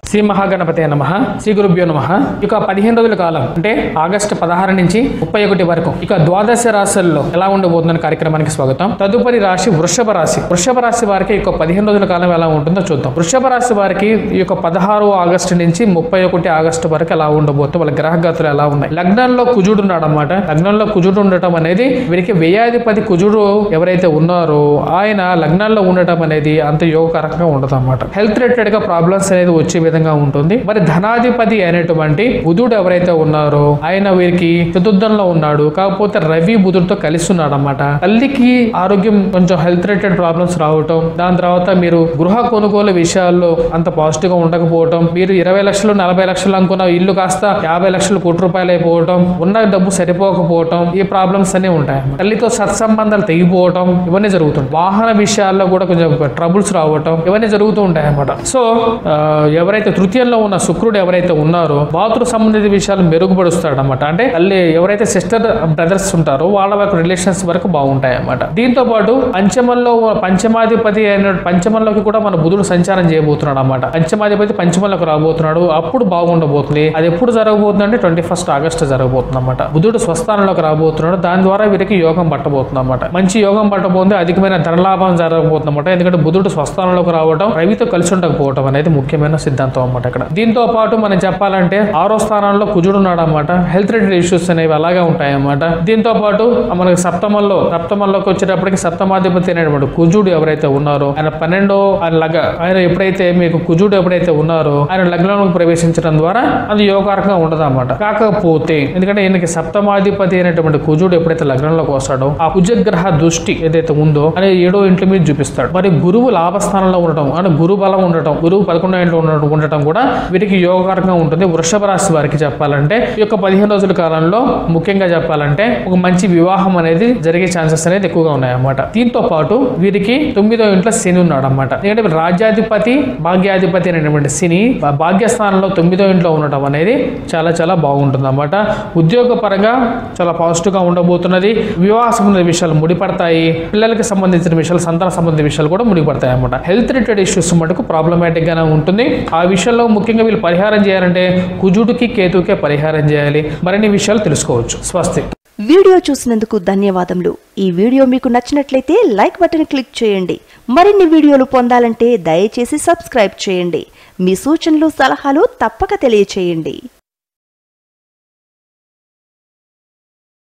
శ్రీ మహాగణపతి నమ శ్రీ గురుభ్యో నమ ఇక పదిహేను రోజుల కాలం అంటే ఆగస్టు పదహారు నుంచి ముప్పై ఒకటి వరకు ఇక ద్వాదశ రాశుల్లో ఎలా ఉండబోతుందని కార్యక్రమానికి స్వాగతం తదుపరి రాశి వృషభ రాశి వృషభ రాశి వారికి ఇక పదిహేను రోజుల కాలం ఎలా ఉంటుందో చూద్దాం వృషభ రాశి వారికి ఈ యొక్క పదహారు ఆగస్టు నుంచి ముప్పై ఒకటి ఆగస్టు వరకు ఎలా ఉండబోతుంది వాళ్ళ గ్రహగతులు ఎలా ఉన్నాయి లగ్నంలో కుజుడు ఉన్నాడు అనమాట లగ్నంలో కుజుడు ఉండటం అనేది వీరికి వ్యయాధిపతి కుజుడు ఎవరైతే ఉన్నారో ఆయన లగ్నాల్లో ఉండటం అనేది అంత యోగకరంగా ఉండదు అనమాట హెల్త్ రిలేటెడ్ గా ప్రాబ్లమ్స్ అనేది వచ్చే విధంగా ఉంటుంది మరి ధనాధిపతి అయినటువంటి బుధుడు ఎవరైతే ఉన్నారో ఆయన వీరికి చతుర్థంలో ఉన్నాడు కాకపోతే రవి బుధుడితో కలిసి ఉన్నాడు అనమాట తల్లికి ఆరోగ్యం కొంచెం హెల్త్ రిలేటెడ్ ప్రాబ్లమ్స్ రావటం దాని తర్వాత మీరు గృహ కొనుగోలు విషయాల్లో అంత పాజిటివ్ గా ఉండకపోవటం మీరు ఇరవై లక్షలు నలభై లక్షలు అనుకున్న ఇల్లు కాస్త యాభై లక్షలు కోటి రూపాయలు అయిపోవటం ఉన్న డబ్బు సరిపోకపోవటం ఈ ప్రాబ్లమ్స్ అన్ని ఉంటాయి తల్లితో సత్సంబంధాలు తెగిపోవటం ఇవన్నీ జరుగుతుంటాయి వాహన విషయాల్లో కూడా కొంచెం ట్రబుల్స్ రావటం ఇవన్నీ జరుగుతూ ఉంటాయి అన్నమాట సో ఆ, ఎవరైతే తృతీయంలో ఉన్న శుక్రుడు ఎవరైతే ఉన్నారో బాతృ సంబంధిత విషయాలు మెరుగుపరుస్తాడు అనమాట అంటే తల్లి ఎవరైతే సిస్టర్ బ్రదర్స్ ఉంటారో వాళ్ళ వరకు రిలేషన్స్ వరకు బాగుంటాయి అన్నమాట దీంతో పాటు పంచమంలో పంచమాధిపతి అయిన పంచమంలోకి కూడా మన బుధుడు సంచారం చేయబోతున్నాడు అనమాట పంచమాధిపతి పంచమంలోకి రాబోతున్నాడు అప్పుడు బాగుండబోతుంది అది ఎప్పుడు జరగబోతుంది అంటే ట్వంటీ ఫస్ట్ ఆగస్ట్ జరగబోతుంది అనమాట బుధుడు స్వస్థానంలోకి రాబోతున్నాడు దాని ద్వారా వీరికి యోగం పట్టబోతుంది అనమాట మంచి యోగం పట్టబోతుంది అధికమైన ధనలాభం జరగబోతుంది అనమాట ఎందుకంటే బుధుడు స్వస్థానంలోకి రావడం రవితో కలిసి ఉండకపోవడం అనేది ముఖ్యమైన సిద్ధాంతం అన్నమాట ఇక్కడ దీంతో పాటు మనం చెప్పాలంటే ఆరో స్థానంలో కుజుడు ఉన్నాడు అనమాట హెల్త్ రిలేటెడ్ ఇష్యూస్ అనేవి అలాగే ఉంటాయి అన్నమాట దీంతో పాటు మనకి సప్తమంలో సప్తమంలోకి వచ్చేటప్పటికి సప్తమాధిపతి అనేటువంటి కుజుడు ఎవరైతే ఉన్నారో ఆయన పన్నెండో ఆయన లగ ఆయన ఎప్పుడైతే మీకు కుజుడు ఎప్పుడైతే ఉన్నారో ఆయన లగ్నంలోకి ప్రవేశించడం ద్వారా అది యోగారకంగా ఉండదు అనమాట కాకపోతే ఎందుకంటే ఈయనకి సప్తమాధిపతి అయినటువంటి కుజుడు ఎప్పుడైతే లగ్నంలోకి వస్తాడో ఆ కుజగ్రహ దృష్టి ఏదైతే ఉందో అనేది ఏడో ఇంట్లో మీద చూపిస్తాడు మరి గురువు లాభస్థానంలో ఉండటం అంటే గురు బలం ఉండటం గురువు పదకొండో ఇంట్లో ఉండటం ఉండటం కూడా వీరికి యోగకరంగా ఉంటుంది వృషభ రాశి వారికి చెప్పాలంటే ఈ యొక్క పదిహేను రోజుల కాలంలో ముఖ్యంగా చెప్పాలంటే ఒక మంచి వివాహం అనేది జరిగే ఛాన్సెస్ అనేది ఎక్కువగా ఉన్నాయన్నమాట దీంతో పాటు వీరికి తొమ్మిదో ఇంట్లో శని ఉన్నాడు అనమాట ఎందుకంటే రాజ్యాధిపతి భాగ్యాధిపతి అనేటువంటి శని భా- భాగ్యస్థానంలో తొమ్మిదో ఇంట్లో ఉండటం అనేది చాలా చాలా బాగుంటుంది అనమాట ఉద్యోగ పరంగా చాలా పాజిటివ్ గా ఉండబోతున్నది వివాహ సంబంధిత విషయాలు ముడిపడతాయి పిల్లలకి సంబంధించిన విషయాలు సంతాన సంబంధిత విషయాలు కూడా ముడిపడతాయి అనమాట హెల్త్ రిలేటెడ్ ఇష్యూస్ మటుకు ప్రాబ్లమాటిక్ గానే ఉంటుంది ఆ విషయంలో ముఖ్యంగా వీళ్ళు పరిహారం చేయాలంటే కుజుడికి కేతుకే పరిహారం చేయాలి మరిన్ని విషయాలు తెలుసుకోవచ్చు స్వస్తి వీడియో చూసినందుకు ధన్యవాదములు ఈ వీడియో మీకు నచ్చినట్లయితే లైక్ బటన్ క్లిక్ చేయండి మరిన్ని వీడియోలు పొందాలంటే దయచేసి సబ్స్క్రైబ్ చేయండి మీ సూచనలు సలహాలు తప్పక తెలియచేయండి